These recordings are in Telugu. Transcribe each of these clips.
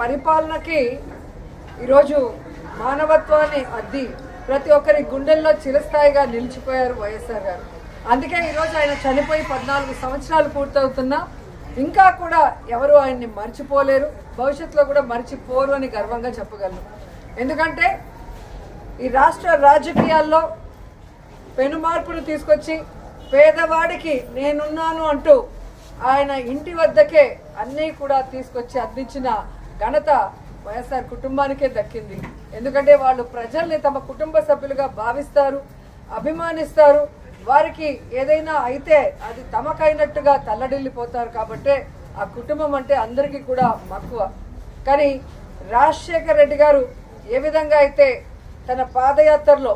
పరిపాలనకి ఈరోజు మానవత్వాన్ని అద్ది ప్రతి ఒక్కరి గుండెల్లో చిరస్థాయిగా నిలిచిపోయారు వైఎస్ఆర్ గారు అందుకే ఈరోజు ఆయన చనిపోయి పద్నాలుగు సంవత్సరాలు పూర్తవుతున్నా ఇంకా కూడా ఎవరు ఆయన్ని మర్చిపోలేరు భవిష్యత్తులో కూడా మర్చిపోరు అని గర్వంగా చెప్పగలను ఎందుకంటే ఈ రాష్ట్ర రాజకీయాల్లో పెను మార్పును తీసుకొచ్చి పేదవాడికి నేనున్నాను అంటూ ఆయన ఇంటి వద్దకే అన్నీ కూడా తీసుకొచ్చి అందించిన ఘనత వైఎస్ఆర్ కుటుంబానికే దక్కింది ఎందుకంటే వాళ్ళు ప్రజల్ని తమ కుటుంబ సభ్యులుగా భావిస్తారు అభిమానిస్తారు వారికి ఏదైనా అయితే అది తమకైనట్టుగా తల్లడిల్లిపోతారు కాబట్టే ఆ కుటుంబం అంటే అందరికీ కూడా మక్కువ కానీ రాజశేఖర్ రెడ్డి గారు ఏ విధంగా అయితే తన పాదయాత్రలో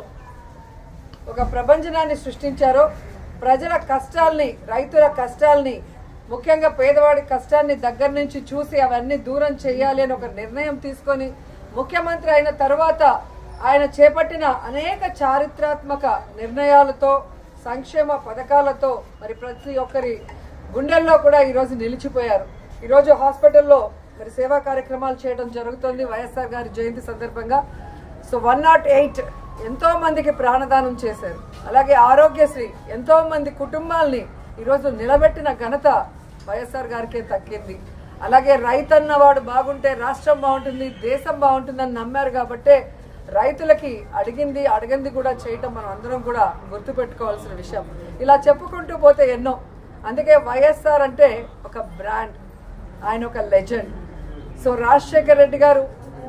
ఒక ప్రపంచనాన్ని సృష్టించారో ప్రజల కష్టాల్ని రైతుల కష్టాల్ని ముఖ్యంగా పేదవాడి కష్టాన్ని దగ్గర నుంచి చూసి అవన్నీ దూరం చేయాలి అని ఒక నిర్ణయం తీసుకొని ముఖ్యమంత్రి అయిన తర్వాత ఆయన చేపట్టిన అనేక చారిత్రాత్మక నిర్ణయాలతో సంక్షేమ పథకాలతో మరి ప్రతి ఒక్కరి గుండెల్లో కూడా ఈరోజు నిలిచిపోయారు ఈరోజు హాస్పిటల్లో మరి సేవా కార్యక్రమాలు చేయడం జరుగుతుంది వైఎస్ఆర్ గారి జయంతి సందర్భంగా సో వన్ నాట్ ఎయిట్ ఎంతో మందికి ప్రాణదానం చేశారు అలాగే ఆరోగ్యశ్రీ ఎంతో మంది కుటుంబాల్ని ఈరోజు నిలబెట్టిన ఘనత వైఎస్ఆర్ గారికే దక్కింది అలాగే రైతన్న వాడు బాగుంటే రాష్ట్రం బాగుంటుంది దేశం బాగుంటుందని నమ్మారు కాబట్టే రైతులకి అడిగింది అడిగింది కూడా చేయటం మనం అందరం కూడా గుర్తుపెట్టుకోవాల్సిన విషయం ఇలా చెప్పుకుంటూ పోతే ఎన్నో అందుకే వైఎస్ఆర్ అంటే ఒక బ్రాండ్ ఆయన ఒక లెజెండ్ సో రాజశేఖర్ రెడ్డి గారు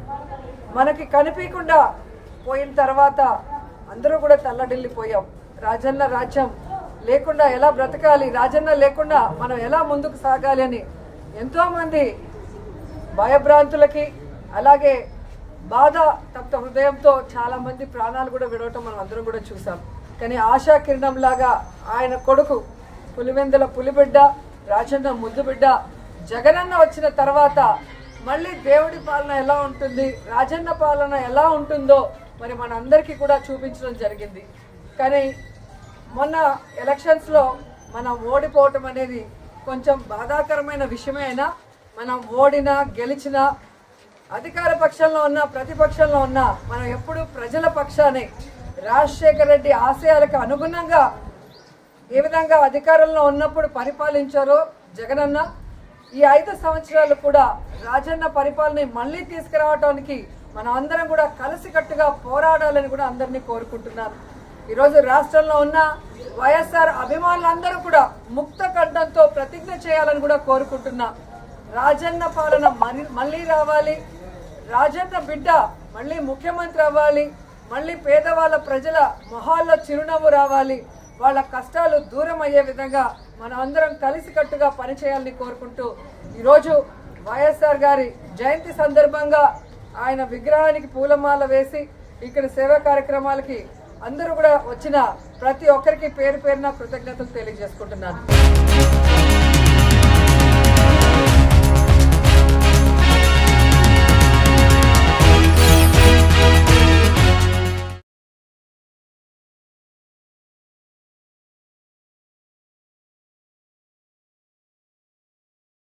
మనకి కనిపించకుండా పోయిన తర్వాత అందరూ కూడా తల్లడిల్లిపోయాం రాజన్న రాజ్యం లేకుండా ఎలా బ్రతకాలి రాజన్న లేకుండా మనం ఎలా ముందుకు సాగాలి అని ఎంతోమంది భయభ్రాంతులకి అలాగే బాధ తప్త హృదయంతో చాలా మంది ప్రాణాలు కూడా విడవటం మనం అందరం కూడా చూసాం కానీ ఆశా కిరణం లాగా ఆయన కొడుకు పులివెందుల పులిబిడ్డ రాజన్న ముద్దు బిడ్డ జగనన్న వచ్చిన తర్వాత మళ్ళీ దేవుడి పాలన ఎలా ఉంటుంది రాజన్న పాలన ఎలా ఉంటుందో మరి మనందరికీ కూడా చూపించడం జరిగింది కానీ మొన్న ఎలక్షన్స్లో మనం ఓడిపోవటం అనేది కొంచెం బాధాకరమైన విషయమే అయినా మనం ఓడినా గెలిచినా అధికార పక్షంలో ఉన్న ప్రతిపక్షంలో ఉన్న మనం ఎప్పుడు ప్రజల పక్షానే రాజశేఖర రెడ్డి ఆశయాలకు అనుగుణంగా ఏ విధంగా అధికారంలో ఉన్నప్పుడు పరిపాలించారో జగనన్న ఈ ఐదు సంవత్సరాలు కూడా రాజన్న పరిపాలన మళ్ళీ తీసుకురావడానికి మనం అందరం కూడా కలిసికట్టుగా పోరాడాలని కూడా అందరినీ కోరుకుంటున్నాను ఈరోజు రాష్ట్రంలో ఉన్న వైఎస్ఆర్ అభిమానులందరూ కూడా ముక్త కంఠంతో ప్రతిజ్ఞ చేయాలని కూడా కోరుకుంటున్నా రాజన్న పాలన మని- మళ్ళీ రావాలి రాజన్న బిడ్డ మళ్ళీ ముఖ్యమంత్రి అవ్వాలి మళ్ళీ పేదవాళ్ళ ప్రజల మొహాల్లో చిరునవ్వు రావాలి వాళ్ళ కష్టాలు దూరం అయ్యే విధంగా మనం అందరం కలిసికట్టుగా పనిచేయాలని కోరుకుంటూ ఈరోజు వైఎస్ఆర్ గారి జయంతి సందర్భంగా ఆయన విగ్రహానికి పూలమాల వేసి ఇక్కడ సేవా కార్యక్రమాలకి అందరూ కూడా వచ్చిన ప్రతి ఒక్కరికి పేరు పేరున కృతజ్ఞతలు తెలియజేసుకుంటున్నాను